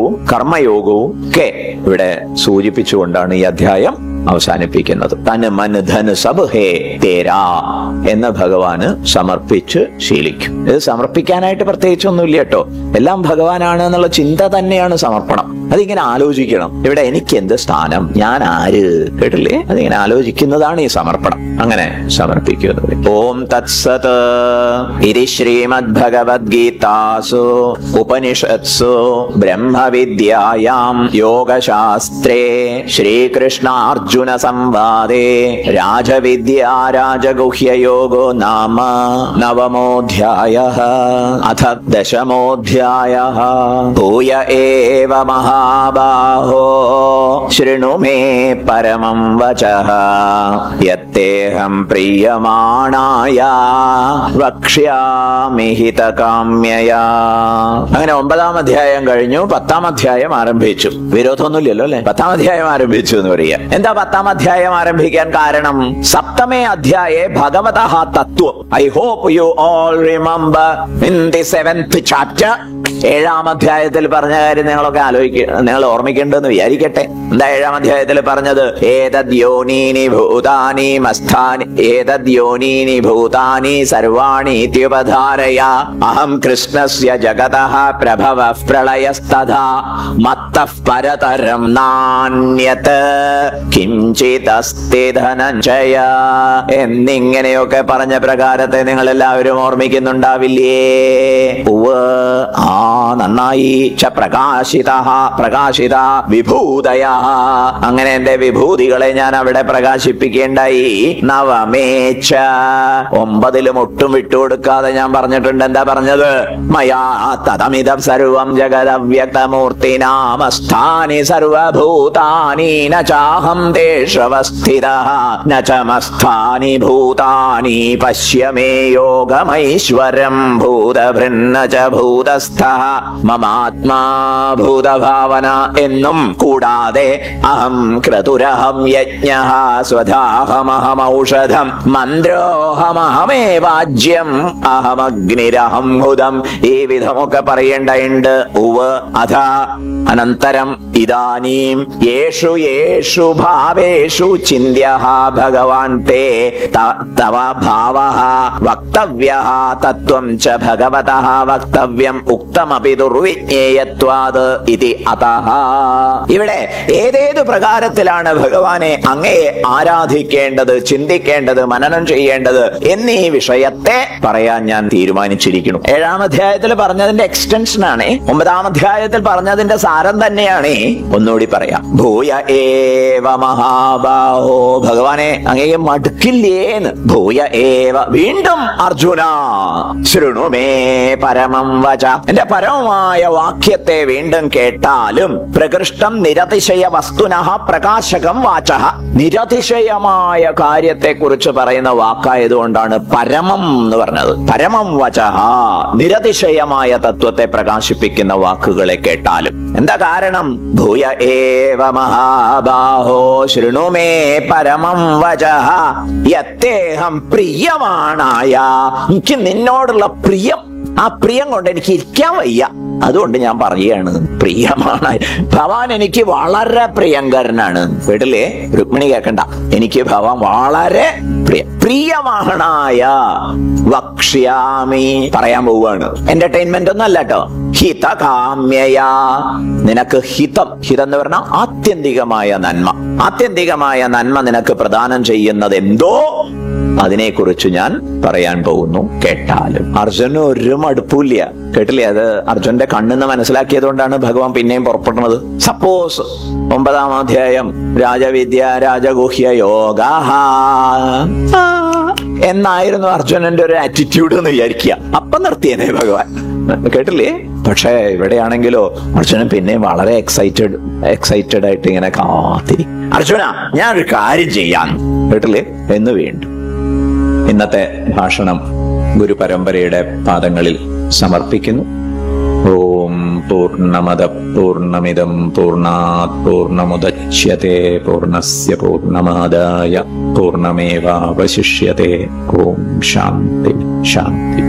ജ്ഞാനയോഗവും കർമ്മയോഗവും ഒക്കെ ഇവിടെ സൂചിപ്പിച്ചുകൊണ്ടാണ് ഈ അധ്യായം അവസാനിപ്പിക്കുന്നത് തന് മന് ധന് സബ് ഹേ തേരാ എന്ന് ഭഗവാന് സമർപ്പിച്ച് ശീലിക്കും ഇത് സമർപ്പിക്കാനായിട്ട് പ്രത്യേകിച്ചൊന്നുമില്ല കേട്ടോ എല്ലാം ഭഗവാനാണ് എന്നുള്ള ചിന്ത തന്നെയാണ് സമർപ്പണം അതിങ്ങനെ ആലോചിക്കണം ഇവിടെ എനിക്ക് എന്ത് സ്ഥാനം ഞാൻ ആര് കേട്ടില്ലേ അതിങ്ങനെ ആലോചിക്കുന്നതാണ് ഈ സമർപ്പണം അങ്ങനെ സമർപ്പിക്കുന്നത് ഓം തത്സത് ഇതി ശ്രീമദ് ഭഗവത്ഗീതാസു ഉപനിഷത്സു ബ്രഹ്മവിദ്യായാം യോഗശാസ്ത്രേ ശ്രീകൃഷ്ണാർജുന സംവാദേ രാജവിദ്യാ രാജഗുഹ്യയോഗോ നാമ നവമോധ്യായ അഥ ദശമോധ്യായ ഭൂയ ഏവ മഹാബാഹോ ശൃണു മേ പരമം വചഃ യത്തേഹം പ്രിയമാണായ വക്ഷ്യാമി ഹിതകാമ്യയാ അങ്ങനെ ഒമ്പതാം അധ്യായം കഴിഞ്ഞു പത്താം അധ്യായം ആരംഭിച്ചു വിരോധമൊന്നുമില്ലല്ലോ അല്ലെ പത്താം അധ്യായം ആരംഭിച്ചു എന്ന് പറയാ എന്താ പത്താം അധ്യായം ആരംഭിക്കാൻ കാരണം സപ്തമേ അധ്യായേ ഭഗവത തത്വം I hope you all remember in the seventh chapter ഏഴാം അധ്യായത്തിൽ പറഞ്ഞ കാര്യം നിങ്ങളൊക്കെ ആലോചിക്ക നിങ്ങൾ ഓർമ്മിക്കേണ്ടെന്ന് വിചാരിക്കട്ടെ എന്താ ഏഴാം അധ്യായത്തിൽ പറഞ്ഞത് ഏതദ്യോനീനി ഭൂതാനി മസ്ഥാനി ഏതദ്യോനീനി ഭൂതാനി സർവാണി ഇത്യുപധാരയ അഹം കൃഷ്ണസ്യ ജഗതഃ പ്രഭവ പ്രളയസ്തഥാ മത്തഃ പരതരം നാണ്യത് കിഞ്ചിതസ്തി ധനഞ്ജയ എന്നിങ്ങനെയൊക്കെ പറഞ്ഞ പ്രകാരത്തെ നിങ്ങൾ എല്ലാവരും ഓർമ്മിക്കുന്നുണ്ടാവില്ലേ ഉവ് ആ നന്നായി ച പ്രകാശിത പ്രകാശിത വിഭൂതയ അങ്ങനെ എന്റെ വിഭൂതികളെ ഞാൻ അവിടെ പ്രകാശിപ്പിക്കേണ്ടായി നവമേച്ച ഒമ്പതിലും ഒട്ടും വിട്ടുകൊടുക്കാതെ ഞാൻ പറഞ്ഞിട്ടുണ്ട് എന്താ പറഞ്ഞത് മയാ തതമിതം സർവം ജഗദവ്യക്തമൂർത്തിനാമസ്ഥാനി സർവഭൂതാനി ന ചാഹം ദേശവസ്ഥിത ന ച മസ്ഥാനി ഭൂതാനി പശ്യ മേ യോഗമൈശ്വരം ഭൂതഭൃന്ന ച ഭൂതസ്ഥ മമാത്മാ ഭൂതഭാവന എന്നും കൂടാതെ അഹം ക്രതുരഹം യജ്ഞ സ്വധാഹമഹമൗഷധം മന്ത്രോഹമഹമേ വാജ്യം അഹമഗ്നിരഹം ഹുതം ഈ വിധമൊക്കെ പറയേണ്ടതുണ്ട് ഉവ് അഥ അനന്തരം ഇതാനീം യേഷു യേഷു ഭാവേഷു ചിന്യ ഭഗവാൻ തേ ത- തവ ഭാവ വക്തവ്യ തത്വം ച ഭഗവത വക്തവ്യം ഉക്തമപി ദുർവിജ്ഞേയത്വാത് ഇതി അതഃ ഇവിടെ ഏതേതു പ്രകാരത്തിലാണ് ഭഗവാനെ അങ്ങയെ ആരാധിക്കേണ്ടത് ചിന്തിക്കേണ്ടത് മനനം ചെയ്യേണ്ടത് എന്നീ വിഷയത്തെ പറയാൻ ഞാൻ തീരുമാനിച്ചിരിക്കുന്നു ഏഴാം അധ്യായത്തിൽ പറഞ്ഞതിന്റെ എക്സ്റ്റൻഷൻ ആണ് ഒമ്പതാം അധ്യായത്തിൽ പറഞ്ഞതിന്റെ സാരം തന്നെയാണ് ഒന്നുകൂടി പറയാം ഭൂയ ഏവ മഹാബാഹോ ഭഗവാനെ അങ്ങയെ മടുക്കില്ലേന്ന് ഭൂയ ഏവ വീണ്ടും അർജുന ശൃണു മേ പരമം വച എന്റെ പരമമായ വാക്യത്തെ വീണ്ടും കേട്ടാലും പ്രകൃഷ്ടം നിരതിശയ വസ്തുനഃ പ്രകാശകം വാച നിരതിശയമായ കാര്യത്തെ കുറിച്ച് പറയുന്ന വാക്കായതുകൊണ്ടാണ് പരമം എന്ന് പറഞ്ഞത് പരമം വച നിരതിശയമായ തത്വത്തെ പ്രകാശിപ്പിക്കുന്ന വാക്കുകളെ കേട്ടാലും എന്താ കാരണം ഭൂയ ഏവ മഹാബാഹോ ശൃണു മേ പരമം വച യത്തേഹം പ്രിയമാണായ എനിക്ക് നിന്നോടുള്ള പ്രിയം ആ പ്രിയം കൊണ്ട് എനിക്ക് ഇരിക്കാൻ വയ്യ അതുകൊണ്ട് ഞാൻ പറയുകയാണ് പ്രിയമാണ് ഭവാൻ എനിക്ക് വളരെ പ്രിയങ്കരനാണ് വീട്ടിലെ രുക്മിണി കേക്കണ്ട എനിക്ക് ഭവാൻ വളരെ പ്രിയ പ്രിയമാണായ വക്ഷ്യാമി പറയാൻ പോവാണ് എന്റർടൈൻമെന്റ് ഒന്നും അല്ല കേട്ടോ ഹിതകാമ്യയ നിനക്ക് ഹിതം ഹിതം എന്ന് പറഞ്ഞാൽ ആത്യന്തികമായ നന്മ ആത്യന്തികമായ നന്മ നിനക്ക് പ്രദാനം ചെയ്യുന്നത് എന്തോ അതിനെക്കുറിച്ച് ഞാൻ പറയാൻ പോകുന്നു കേട്ടാലും അർജുന് ഒരു മടുപ്പില്ല കേട്ടില്ലേ അത് അർജുന്റെ കണ്ണെന്ന് മനസ്സിലാക്കിയത് കൊണ്ടാണ് ഭഗവാൻ പിന്നെയും പുറപ്പെടുന്നത് സപ്പോസ് ഒമ്പതാം അധ്യായം രാജവിദ്യ രാജഗുഹ്യ യോഗ എന്നായിരുന്നു അർജുനന്റെ ഒരു ആറ്റിറ്റ്യൂഡ് എന്ന് വിചാരിക്കുക അപ്പൊ നിർത്തിയതേ ഭഗവാൻ കേട്ടില്ലേ പക്ഷേ ഇവിടെയാണെങ്കിലോ അർജുനൻ പിന്നെയും വളരെ എക്സൈറ്റഡ് എക്സൈറ്റഡ് ആയിട്ട് ഇങ്ങനെ കാത്തിരി അർജുന ഞാൻ ഒരു കാര്യം ചെയ്യാൻ കേട്ടില്ലേ എന്ന് വീണ്ടും ഇന്നത്തെ ഭാഷണം ഗുരുപരമ്പരയുടെ പാദങ്ങളിൽ സമർപ്പിക്കുന്നു ഓം പൂർണ്ണമദ പൂർണ്ണമിദം പൂർണ്ണാത് പൂർണ്ണമുദച്യത്തെ പൂർണ്ണസ്യ പൂർണ്ണമാദായ പൂർണ്ണമേവാവശിഷ്യത്തെ ഓം ശാന്തി ശാന്തി